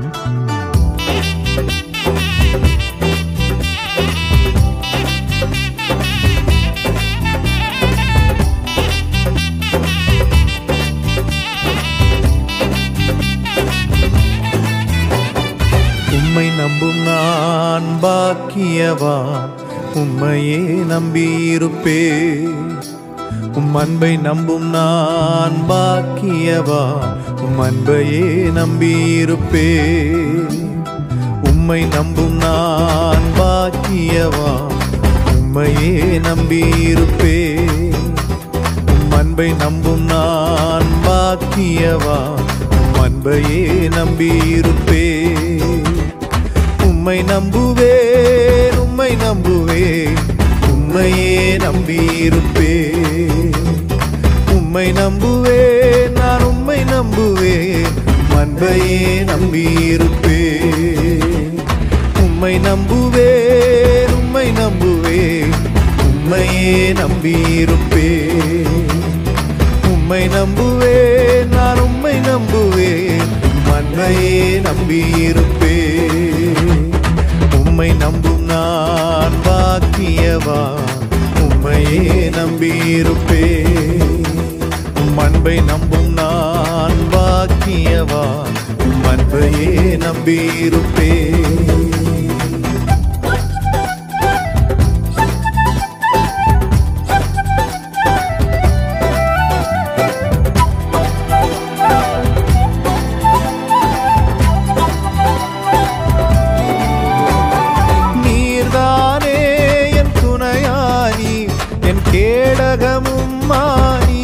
உம்மை நம்பும் நான் பாக்கியவா உம்மையே நம்பியிருப்பே உம் அன்பை நம்பும் நான் பாக்கியவா உம் அன்பையே நம்பியிருப்பே உம்மை நம்பும் நான் பாக்கியவா உம்மையே நம்பியிருப்பே உம் அன்பை நம்பும் நான் பாக்கியவா உம் அன்பையே நம்பியிருப்பே உம்மை நம்புவேன் உம்மை நம்புவேன் உம்மையே நம்பியிருப்பே உம்மை நம்புவேன் நான் உம்மை நம்புவேன் உம் அன்பையே நம்பியிருப்பே உம்மை நம்புவேன் உம்மை நம்புவேன் உம்மையே நம்பியிருப்பே உம்மை நம்புவேன் நான் உம்மை நம்புவேன் உம் அன்பையே நம்பியிருப்பே உம்மை நம்பும் நான் பாக்கியவா உம்மையே நம்பியிருப்பே உம் அன்பை நம்பும் நான் பாக்கியவா உம் அன்பையே நம்பியிருப்பே நீர்தானே என் துணையானி என் கேடகமும் மானி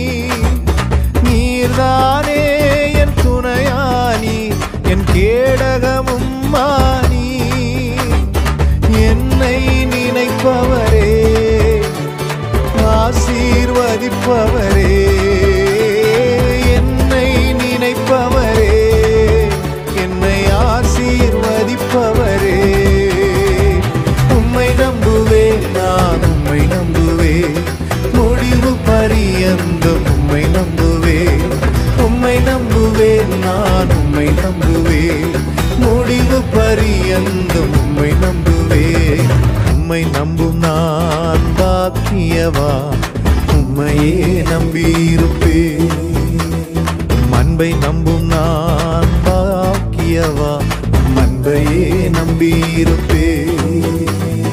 நீர்தானே என் துணையானி என் கேடகமும் மானி என்னை நினைப்பவரே ஆசீர்வதிப்பவரே என்னை நினைப்பவரே என்னை ஆசீர்வதிப்பவரே உம்மை நம்புவேன் நான் உம்மை நம்புவேன் முடிவு பரியந்தம் உம்மை நம்புவேன் உம்மை நம்புவேன் நான் உம்மை நம்புவேன் முடிவு பரியந்தம் உம்மை நம்புவேன் உம்மை நம்பும் நான் பாக்கியவா உம்மையே நம்பியிருப்பேன் உம் அன்பை நம்பும் நான் பாக்கியவா உம் அன்பையே நம்பியிருப்பேன்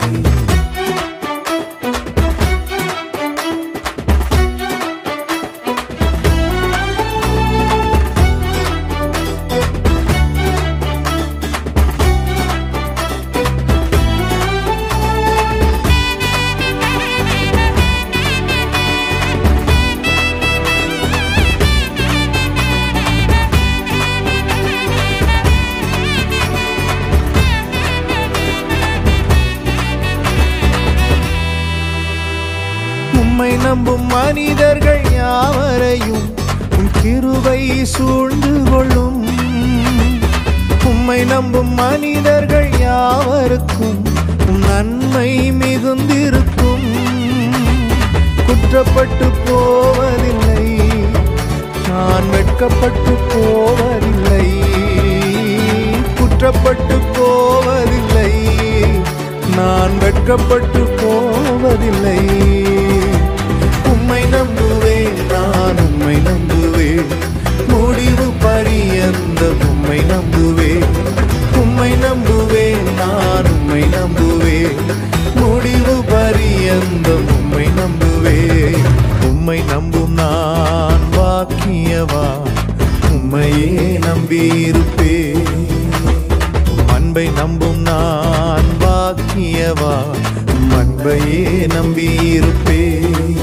உம்மை நம்பும் மனிதர்கள் யாவரையும் உம் கிருபை சூழ்ந்து கொள்ளும் உம்மை நம்பும் மனிதர்கள் யாவருக்கும் உம் நன்மை மிகுந்திருக்கும் குற்றப்பட்டு போவதில்லை நான் வெட்கப்பட்டு போவதில்லை குற்றப்பட்டு போவதில்லை நான் வெட்கப்பட்டு போவதில்லை உம்மை நம்புவேன் நான் உம்மை நம்புவேன் முடிவு பரியந்த உம்மை நம்புவேன் உம்மை நம்புவேன் நான் உம்மை நம்புவேன் முடிவு பரியந்த உம்மை நம்புவேன் உம்மை நம்பும் நான் வாக்கியவா உம்மையே நம்பியிருப்பேன் உம் அன்பை நம்பும் நான் பாக்கியவா உம் அன்பையே நம்பியிருப்பேன்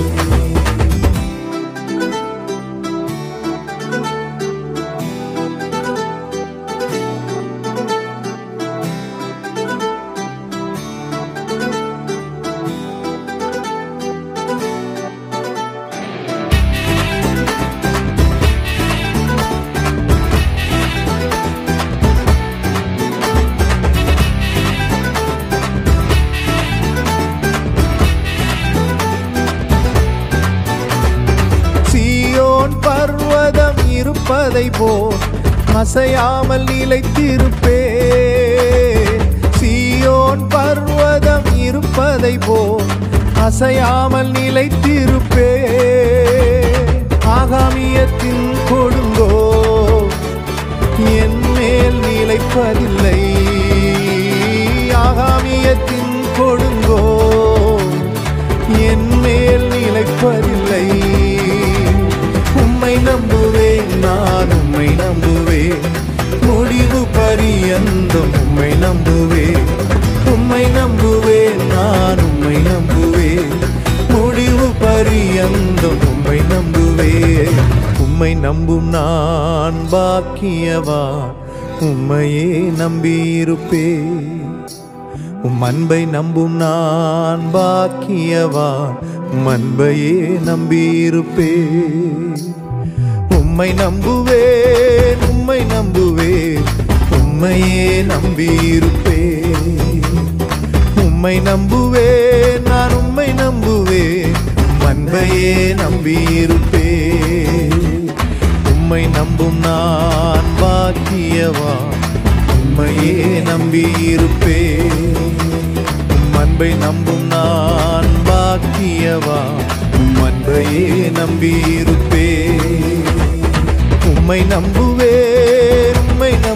அசையாமல் நிலைத்திருப்பே சீயோன் பர்வதம் இருப்பதை போல் அசையாமல் நிலைத்திருப்பே ஆகாமியத்தின் கொடுங்கோ என் மேல் நிலைப்பதில்லை ஆகாமியத்தின் கொடுங்கோ என் மேல் நிலைப்பதில்லை உம்மை நம்புவேன் நான் உம்மை நம்புவேன் முடிவு பரியந்தம் உம்மை நம்புவேன் உம்மை நம்புவேன் நான் உம்மை நம்புவேன் முடிவு பரியந்தம் உம்மை நம்புவேன் உம்மை நம்பும் நான் பாக்கியவான் உம்மையே நம்பியிருப்பேன் உம் அன்பை நம்பும் நான் பாக்கியவான் உம் அன்பையே நம்பியிருப்பேன் உம்மை நம்புவேன் உம்மை நம்புவேன் உம்மையே நம்பியிருப்பேன் உம்மை நம்புவேன் நான் உம்மை நம்புவேன் உம் அன்பையே நம்பியிருப்பேன் உம்மை நம்பும் நான் பாக்கியவான் உம்மையே நம்பியிருப்பேன் உம் அன்பை நம்பும் நான் பாக்கியவா உம் அன்பையே நம்பியிருப்பேன் உம்மை நம்புவேன் உம்மை